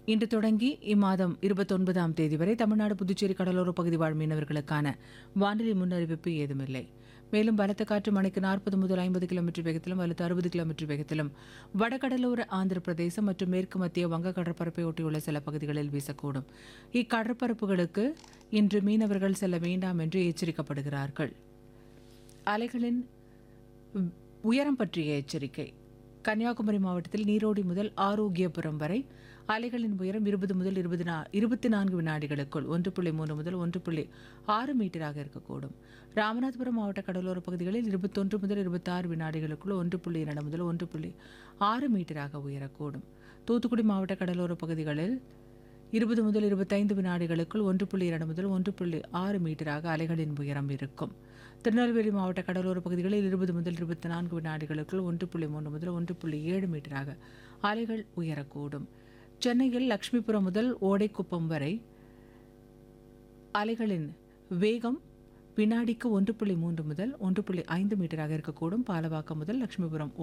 இன்று தொடங்கி இம்மாதம் இருபத்தொன்பதாம் தேதி வரை தமிழ்நாடு புதுச்சேரி கடலோர பகுதி வாழ் மீனவர்களுக்கான வானிலை முன்னறிவிப்பு ஏதுமில்லை மேலும் பலத்த காற்று மணிக்கு நாற்பது முதல் ஐம்பது கிலோமீட்டர் வேகத்திலும் அல்லது அறுபது கிலோமீட்டர் வேகத்திலும் வடகடலோர ஆந்திர பிரதேசம் மற்றும் மேற்கு மத்திய வங்க கடற்பரப்பை ஒட்டியுள்ள சில பகுதிகளில் வீசக்கூடும் இக்கடற்பரப்புகளுக்கு இன்று மீனவர்கள் செல்ல வேண்டாம் என்று எச்சரிக்கப்படுகிறார்கள் அலைகளின் உ- உயரம் பற்றிய எச்சரிக்கை கன்னியாகுமரி மாவட்டத்தில் நீரோடி முதல் ஆரோக்கியபுரம் வரை அலைகளின் உயரம் இருபது முதல் இருபது நா இருபத்தி நான்கு வினாடிகளுக்குள் ஒன்று புள்ளி மூன்று முதல் ஒன்று புள்ளி ஆறு மீட்டராக இருக்கக்கூடும் ராமநாதபுரம் மாவட்ட கடலோர பகுதிகளில் இருபத்தொன்று முதல் இருபத்தாறு வினாடிகளுக்குள் ஒன்று புள்ளி இரண்டு முதல் ஒன்று புள்ளி ஆறு மீட்டராக உயரக்கூடும் தூத்துக்குடி மாவட்ட கடலோர பகுதிகளில் இருபது முதல் இருபத்தைந்து வினாடிகளுக்குள் ஒன்று புள்ளி இரண்டு முதல் ஒன்று புள்ளி ஆறு மீட்டராக அலைகளின் உயரம் இருக்கும் திருநெல்வேலி மாவட்ட கடலோர பகுதிகளில் இருபது முதல் இருபத்தி நான்கு வினாடிகளுக்குள் ஒன்று புள்ளி மூன்று முதல் ஒன்று புள்ளி ஏழு மீட்டராக அலைகள் உயரக்கூடும் சென்னையில் லக்ஷ்மிபுரம் முதல் ஓடைக்குப்பம் வரை அலைகளின் வேகம் வினாடிக்கு ஒன்று புள்ளி மூன்று முதல் ஒன்று புள்ளி ஐந்து மீட்டராக இருக்கக்கூடும் பாலவாக்கம் முதல் லட்சுமிபுரம்